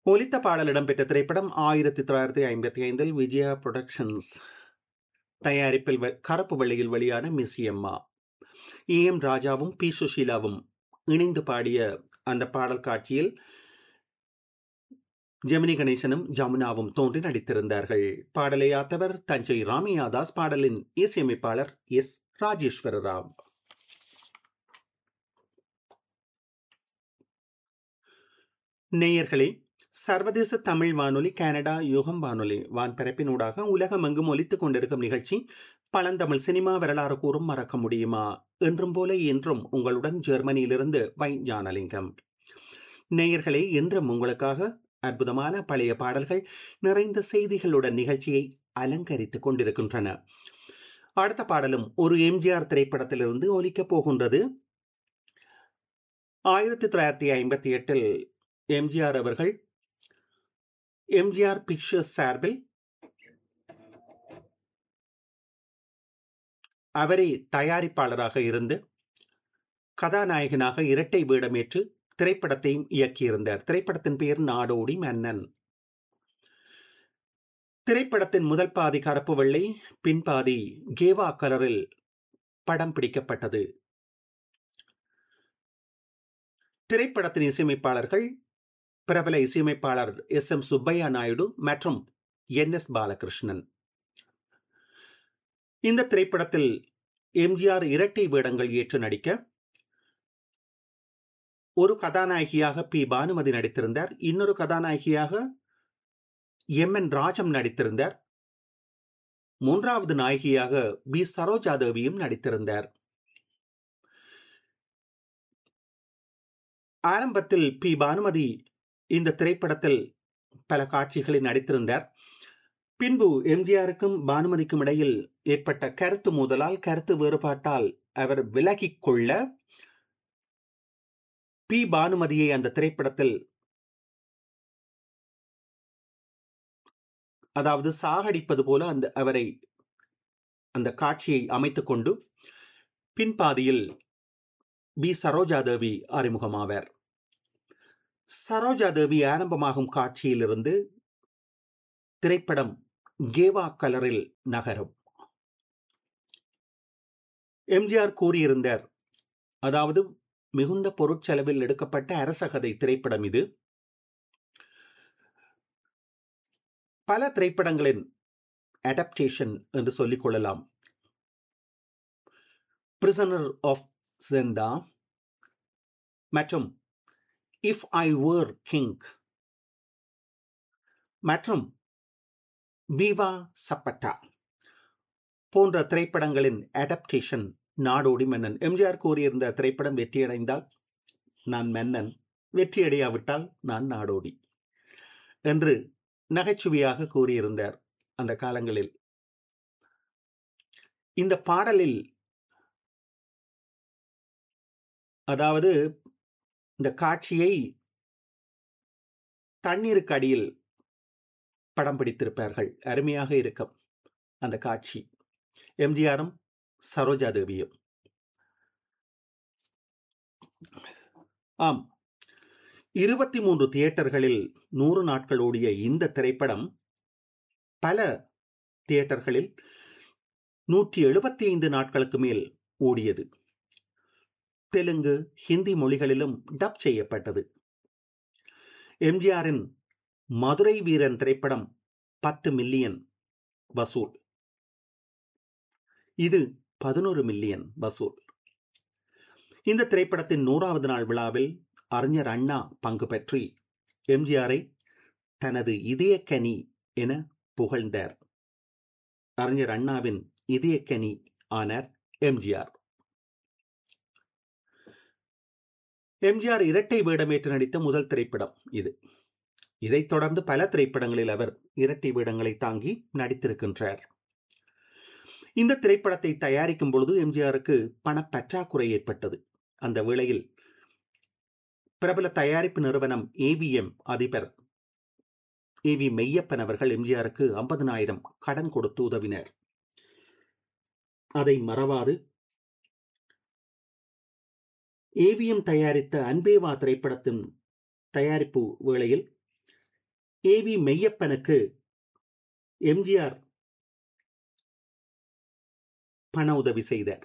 ஒலித்த பாடல் இடம்பெற்ற திரைப்படம் ஆயிரத்தி தொள்ளாயிரத்தி ஐம்பத்தி ஐந்தில் விஜயா புரொடக்ஷன்ஸ் தயாரிப்பில் கருப்பு வெள்ளியில் வெளியான மிஸ் எம்மா ஏ எம் ராஜாவும் பி சுஷீலாவும் இணைந்து பாடிய அந்த பாடல் காட்சியில் ஜெமினி கணேசனும் ஜமுனாவும் தோன்றி நடித்திருந்தார்கள் பாடலை ஆத்தவர் தஞ்சை ராமியாதாஸ் பாடலின் இசையமைப்பாளர் எஸ் ராஜேஸ்வர ராவ் நேயர்களே சர்வதேச தமிழ் வானொலி கனடா யுகம் வானொலி வான்பரப்பினூடாக உலகமெங்கும் ஒலித்துக் கொண்டிருக்கும் நிகழ்ச்சி பழந்தமிழ் சினிமா வரலாறு கூறும் மறக்க முடியுமா என்றும் போல என்றும் உங்களுடன் ஜெர்மனியிலிருந்து வை ஞானலிங்கம் நேயர்களே என்றும் உங்களுக்காக அற்புதமான பழைய பாடல்கள் நிறைந்த செய்திகளுடன் நிகழ்ச்சியை அலங்கரித்துக் கொண்டிருக்கின்றன அடுத்த பாடலும் ஒரு எம்ஜிஆர் திரைப்படத்திலிருந்து ஒலிக்கப் போகின்றது ஆயிரத்தி தொள்ளாயிரத்தி ஐம்பத்தி எட்டில் எம்ஜிஆர் அவர்கள் எம்ஜிஆர் பிக்சர்ஸ் சார்பில் அவரே தயாரிப்பாளராக இருந்து கதாநாயகனாக இரட்டை வேடமேற்று திரைப்படத்தையும் இயக்கியிருந்தார் திரைப்படத்தின் பெயர் நாடோடி மன்னன் திரைப்படத்தின் முதல் பாதி கருப்பு வெள்ளை பின்பாதி கேவா கலரில் படம் பிடிக்கப்பட்டது திரைப்படத்தின் இசையமைப்பாளர்கள் பிரபல இசையமைப்பாளர் எஸ் எம் சுப்பையா நாயுடு மற்றும் என் எஸ் பாலகிருஷ்ணன் இந்த திரைப்படத்தில் எம்ஜிஆர் இரட்டை வேடங்கள் ஏற்று நடிக்க ஒரு கதாநாயகியாக பி பானுமதி நடித்திருந்தார் இன்னொரு கதாநாயகியாக எம் என் ராஜம் நடித்திருந்தார் மூன்றாவது நாயகியாக பி சரோஜா தேவியும் நடித்திருந்தார் ஆரம்பத்தில் பி பானுமதி இந்த திரைப்படத்தில் பல காட்சிகளில் நடித்திருந்தார் பின்பு எம்ஜிஆருக்கும் பானுமதிக்கும் இடையில் ஏற்பட்ட கருத்து மோதலால் கருத்து வேறுபாட்டால் அவர் விலகிக் கொள்ள பி பானுமதியை அந்த திரைப்படத்தில் அதாவது சாகடிப்பது போல அந்த அவரை அந்த காட்சியை அமைத்துக் கொண்டு பின்பாதியில் பி சரோஜாதேவி அறிமுகமாவார் சரோஜாதேவி ஆரம்பமாகும் காட்சியிலிருந்து திரைப்படம் கேவா கலரில் நகரும் எம்ஜிஆர் கூறியிருந்தார் அதாவது மிகுந்த பொருட்செலவில் எடுக்கப்பட்ட அரசகதை திரைப்படம் இது பல திரைப்படங்களின் அடாப்டேஷன் என்று சொல்லிக் கொள்ளலாம் பிரிசனர் ஆஃப் செந்தா மற்றும் இஃப் ஐ வேர் கிங் மற்றும் பீவா சப்பட்டா போன்ற திரைப்படங்களின் அடாப்டேஷன் நாடோடி மன்னன் எம்ஜிஆர் கூறியிருந்த திரைப்படம் வெற்றியடைந்தால் நான் மன்னன் வெற்றியடையாவிட்டால் நான் நாடோடி என்று நகைச்சுவையாக கூறியிருந்தார் அந்த காலங்களில் இந்த பாடலில் அதாவது இந்த காட்சியை தண்ணீருக்கு அடியில் படம் பிடித்திருப்பார்கள் அருமையாக இருக்கும் அந்த காட்சி எம்ஜிஆரும் சரோஜா தேவியும் ஆம் இருபத்தி மூன்று தியேட்டர்களில் நூறு நாட்கள் ஓடிய இந்த திரைப்படம் பல தியேட்டர்களில் நூற்றி எழுபத்தி ஐந்து நாட்களுக்கு மேல் ஓடியது தெலுங்கு ஹிந்தி மொழிகளிலும் டப் செய்யப்பட்டது எம்ஜிஆரின் மதுரை வீரன் திரைப்படம் பத்து மில்லியன் வசூல் இது பதினோரு மில்லியன் வசூல் இந்த திரைப்படத்தின் நூறாவது நாள் விழாவில் அறிஞர் அண்ணா பங்கு பற்றி எம்ஜிஆரை தனது இதயக்கனி என புகழ்ந்தார் அறிஞர் அண்ணாவின் இதயக்கனி ஆனார் எம்ஜிஆர் எம்ஜிஆர் இரட்டை வேடமேற்று நடித்த முதல் திரைப்படம் இது இதைத் தொடர்ந்து பல திரைப்படங்களில் அவர் இரட்டை வேடங்களை தாங்கி நடித்திருக்கின்றார் இந்த திரைப்படத்தை தயாரிக்கும் பொழுது எம்ஜிஆருக்கு பணப்பற்றாக்குறை ஏற்பட்டது அந்த வேளையில் பிரபல தயாரிப்பு நிறுவனம் ஏவிஎம் அதிபர் ஏ வி மெய்யப்பன் அவர்கள் எம்ஜிஆருக்கு ஐம்பதனாயிரம் கடன் கொடுத்து உதவினர் அதை மறவாது ஏவிஎம் தயாரித்த அன்பேவா திரைப்படத்தின் தயாரிப்பு வேளையில் ஏ வி மெய்யப்பனுக்கு எம்ஜிஆர் பண உதவி செய்தார்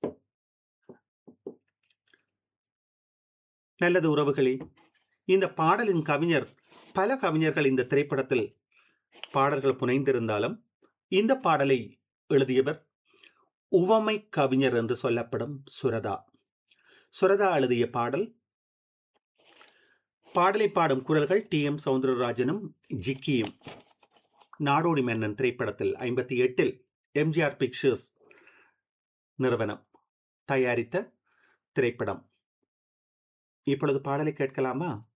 நல்லது உறவுகளே இந்த பாடலின் கவிஞர் பல கவிஞர்கள் இந்த திரைப்படத்தில் பாடல்கள் புனைந்திருந்தாலும் இந்த பாடலை எழுதியவர் உவமை கவிஞர் என்று சொல்லப்படும் சுரதா சுரதா எழுதிய பாடல் பாடலை பாடும் குரல்கள் டி எம் சவுந்தரராஜனும் ஜிக்கியும் நாடோடி மன்னன் திரைப்படத்தில் ஐம்பத்தி எட்டில் எம்ஜிஆர் பிக்சர்ஸ் நிறுவனம் தயாரித்த திரைப்படம் இப்பொழுது பாடலை கேட்கலாமா